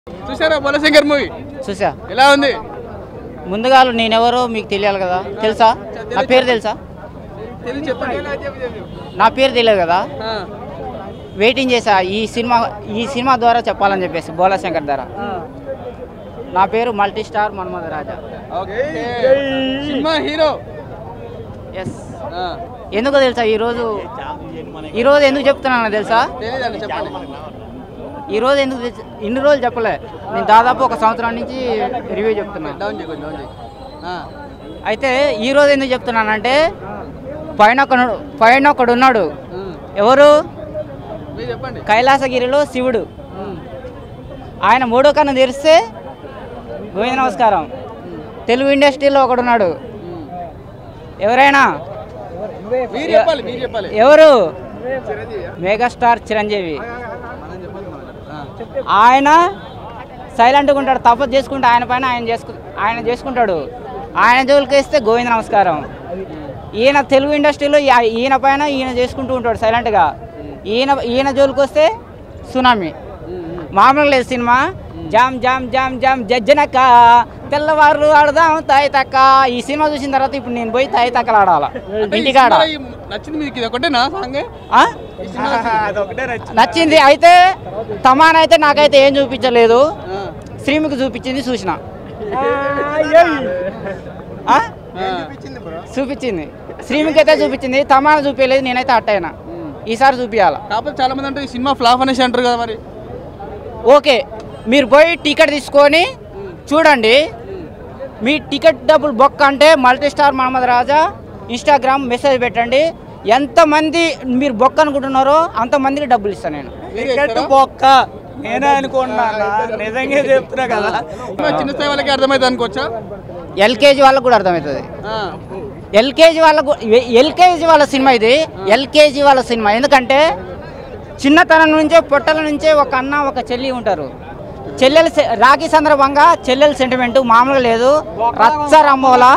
చూసారా బోలశంకర్ మూవీ చూసా ఎలా ఉంది ముందుగా నేనెవరో మీకు తెలియాలి కదా తెలుసా నా పేరు తెలుసా తెలిసి చెప్పండి నా పేరు తెలియదు కదా ఆ, వెయిటింగ్ చేసా ఈ సినిమా ఈ సినిమా ద్వారా చెప్పాలని చెప్పేసి బోలాశంకర్ ద్వారా నా పేరు multi star Manmadha Raja okay cinema hero yes ఆ, ఎందుకో తెలుసా ఈరోజు ఈరోజు ఎందుకు చెప్తున్నాను తెలుసా తెలీదండి చెప్పండి ఈరోజు ఎందుకు తెచ్చ- ఇన్ని రోజులు చెప్పలే నేను దాదాపు ఒక సంవత్సరం నుంచి రివ్యూ చెప్తున్నాను డౌన్ చేయి కొంచెం డౌన్ చేయి ఆ, అయితే ఈరోజు ఎందుకు చెప్తున్నానంటే పైన ఒకడు పైన ఒకడు ఉన్నాడు ఉమ్, ఎవరు మీరు చెప్పండి కైలాసగిరిలో శివుడు ఉమ్, ఆయన మూడో కన్ను తెరిస్తే గోవింద నమస్కారం తెలుగు ఇండస్ట్రీలో ఒకడున్నాడు ఉమ్. ఎవరైనా మీరు చెప్పాలి మీరు చెప్పాలి ఎవరు చిరంజీవి మెగాస్టార్ చిరంజీవి మనం చెప్పాలి మనం. ఆ, ఆయన సైలెంట్గా ఉంటాడు తపస్సు చేసుకుంటే ఆయన పైన ఆయన చేసుకు ఆయన చేసుకుంటాడు ఆయన జోలికి వేస్తే గోవింద నమస్కారం ఈయన తెలుగు ఇండస్ట్రీలో ఈ- ఈయన పైన ఈయన చేసుకుంటూ ఉంటాడు సైలెంట్గా ఈయన ఈయన జోలికి వస్తే సునామీ ఉమ్, ఉమ్. మామూలుగా లేదు సినిమా జామ్ జామ్ జామ్ జామ్ జజ్జనక్క తెల్లవారు ఆడదాం తాయి తక్క ఈ సినిమా చూసిన తర్వాత ఇప్పుడు నేను పోయి తాయి తక్కలు ఆడాల అంటే ఈ ఇంటికాడ సినిమాలో ఈ- నచ్చింది మీకు ఇది ఒకటేనా సాంగ్ ఆ? ఈ సినిమా నచ్చింది. నచ్చింది అయితే తమాన్ అయితే నాకైతే ఏం చూపించలేదు ఆ, శ్రీముఖి చూపించింది చూసిన ఆ? ఆ. చూపించింది శ్రీముఖి అయితే చూపించింది తమాన చూపించలేదు నేనైతే అట్టయినా ఉమ్. ఈసారి చూపించాల కాకపోతే చాలా మంది అంటే ఈ సినిమా ఫ్లాప్ అనేసి అంటారు కదా మరి ఓకే మీరు పోయి టికెట్ తీసుకొని చూడండి ఉమ్. మీ టికెట్ డబ్బులు బొక్క అంటే multi star Mohammed Raja Instagram message పెట్టండి ఎంతమంది మీరు బొక్క అనుకుంటున్నారో అంతమందికి డబ్బులు ఇస్తాను నేను మీరు ఇస్తారా? బొక్క నేనే అనుకున్నా నిజంగా చెప్తున్నా కదా సినిమా చిన్న స్థాయి వాళ్ళకి అర్థమైంది అనుకోవచ్చా ఎల్కేజీ వాళ్ళకు కూడా అర్థమవుతుంది ఆ, ఎల్కేజీ వాళ్ళకు ఎల్కేజీ వాళ్ళ సినిమా ఇది ఎల్కేజీ వాళ్ళ సినిమా ఎందుకంటే చిన్నతనం నుంచే పొట్టల నుంచే ఒక అన్న ఒక చెల్లి ఉంటారు చెల్లెల సె- రాఖీ సందర్భంగా చెల్లెల సెంటిమెంట్ మామూలుగా లేదు రచ్చ రంబోలా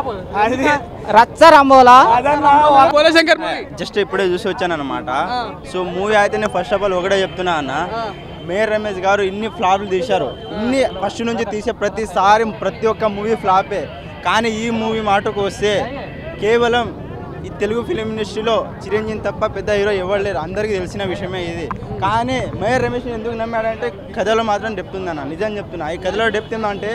రచ్చ రంబోలా బోలశంకర్ మూవీ జస్ట్ ఇప్పుడే చూసి వచ్చాను అనమాట ఆ. సో మూవీ అయితే నేను ఫస్ట్ ఆఫ్ ఆల్ ఒకటే చెప్తున్నా అన్న మేయర్ రమేష్ గారు ఇన్ని ఫ్లాప్లు తీశారు ఇన్ని ఫస్ట్ నుంచి తీసే ప్రతిసారి ప్రతి ఒక్క మూవీ ఫ్లాపే కానీ ఈ మూవీ మాటకు వస్తే కేవలం ఈ తెలుగు ఫిలిం ఇండస్ట్రీలో చిరంజీవి తప్ప పెద్ద హీరో ఎవరు లేరు అందరికీ తెలిసిన విషయమే ఇది కానీ మేయర్ రమేష్ ఎందుకు నమ్మాడంటే కథలో మాత్రం డెప్త్ ఉందన్న నిజం చెప్తున్నా ఈ కథలో డెప్త్ ఏంటంటే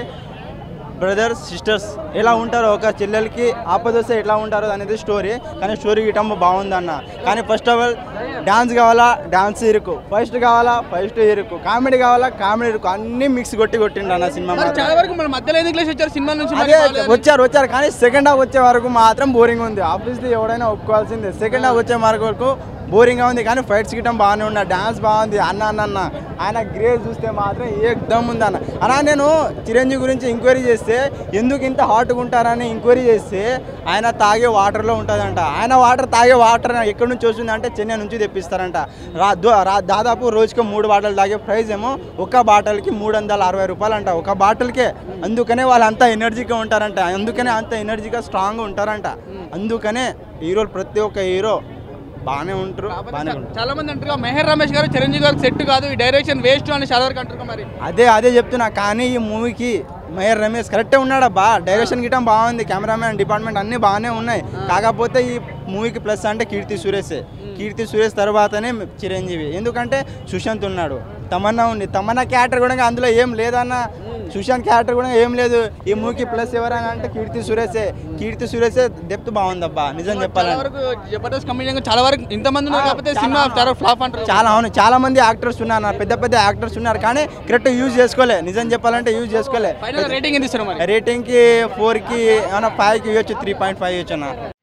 బ్రదర్స్ సిస్టర్స్ ఎలా ఉంటారో ఒక చెల్లెలకి ఆపద వస్తే ఎట్లా ఉంటారో అనేది స్టోరీ కానీ స్టోరీ గిటం బాగుందన్న కానీ ఫస్ట్ ఆఫ్ ఆల్ డాన్స్ కావాలా డాన్స్ ఇరుకు ఫస్ట్ కావాలా ఫస్ట్ ఇరుకు కామెడీ కావాలా కామెడీ ఇరుకు అన్ని మిక్స్ కొట్టి కొట్టిండు అన్న సినిమా మరి మాత్రం. చాలా వరకు మన మధ్యలో ఎందుకు లేచి వచ్చారు సినిమా నుంచి మరి అదే బాగాలేదు. వచ్చారు వచ్చారు కానీ సెకండ్ హాఫ్ వచ్చే వరకు మాత్రం బోరింగ్ ఉంది ఆబ్వియస్లీ ఎవడైనా ఒప్పుకోవాల్సిందే సెకండ్ హాఫ్ వచ్చే వరకు బోరింగ్గా ఉంది కానీ ఫైట్స్ గిట్టం బాగానే ఉన్నా డాన్స్ బాగుంది అన్న అన్న అన్న ఆయన గ్రేజ్ చూస్తే మాత్రం ఏకదమ్ ఉంది అన్న అన్న నేను చిరంజీవి గురించి ఎంక్వైరీ చేస్తే ఎందుకు ఇంత హాట్గా ఉంటారని ఎంక్వైరీ చేస్తే ఆయన తాగే వాటర్లో ఉంటుందంట ఆయన వాటర్ తాగే వాటర్ ఎక్కడి నుంచి వస్తుంది అంటే చెన్నై నుంచి తెప్పిస్తారంట రా దో- రా- దాదాపు రోజుకి మూడు బాటలు తాగే ప్రైస్ ఏమో ఒక బాటిల్కి మూడు వందల అరవై రూపాయలు అంట ఒక బాటిల్కే అందుకనే వాళ్ళు అంత ఎనర్జీగా ఉంటారంట అందుకనే అంత ఎనర్జీగా స్ట్రాంగ్గా ఉంటారంట అందుకనే హీరోలు ప్రతి ఒక్క హీరో బాగానే ఉంటారు బాగానే ఉంటారు చాలా మంది అంటారు మెహర్ రమేష్ గారు చిరంజీవి గారికి సెట్ కాదు ఈ డైరెక్షన్ వేస్ట్ అని చాలా వరకు అంటారు మరి అదే అదే చెప్తున్నా కానీ ఈ మూవీకి మహేర్ రమేష్ కరెక్టే ఉన్నాడబ్బా డైరెక్షన్ గిట్టం బాగుంది కెమెరామెన్ డిపార్ట్మెంట్ అన్నీ బాగానే ఉన్నాయి కాకపోతే ఈ మూవీకి ప్లస్ అంటే కీర్తి సురేషే కీర్తి సురేష్ తర్వాతనే చిరంజీవి ఎందుకంటే సుశాంత్ ఉన్నాడు తమన్నా ఉంది తమన్నా క్యారెక్టర్ కూడా అందులో ఏం లేదన్న సుశాంత్ క్యారెక్టర్ కూడా ఏం లేదు ఈ మూవీకి ప్లస్ ఎవరైనా అంటే కీర్తి సురేషే కీర్తి సురేషే డెప్త్ బాగుందబ్బా నిజం చాలా చెప్పాలంటే వరకు జబర్దస్త్ కంపెనీ చాలా వరకు ఇంతమంది ఉన్నారు కాకపోతే సినిమా చాలా ఫ్లాప్ అంటారు చాలా అవును చాలా మంది యాక్టర్స్ ఉన్నారు అన్న. పెద్ద పెద్ద యాక్టర్స్ ఉన్నారు కానీ కరెక్ట్ యూజ్ చేసుకోలే నిజం చెప్పాలంటే యూజ్ చేసుకోలే ఫైనల్ రేటింగ్ ఎంత ఇస్తారు మరి రేటింగ్కి ఫోర్కి ఏమైనా ఫైవ్కి ఇవ్వచ్చు త్రీ పాయింట్ ఫైవ్ ఇవ్వచ్చు అన్న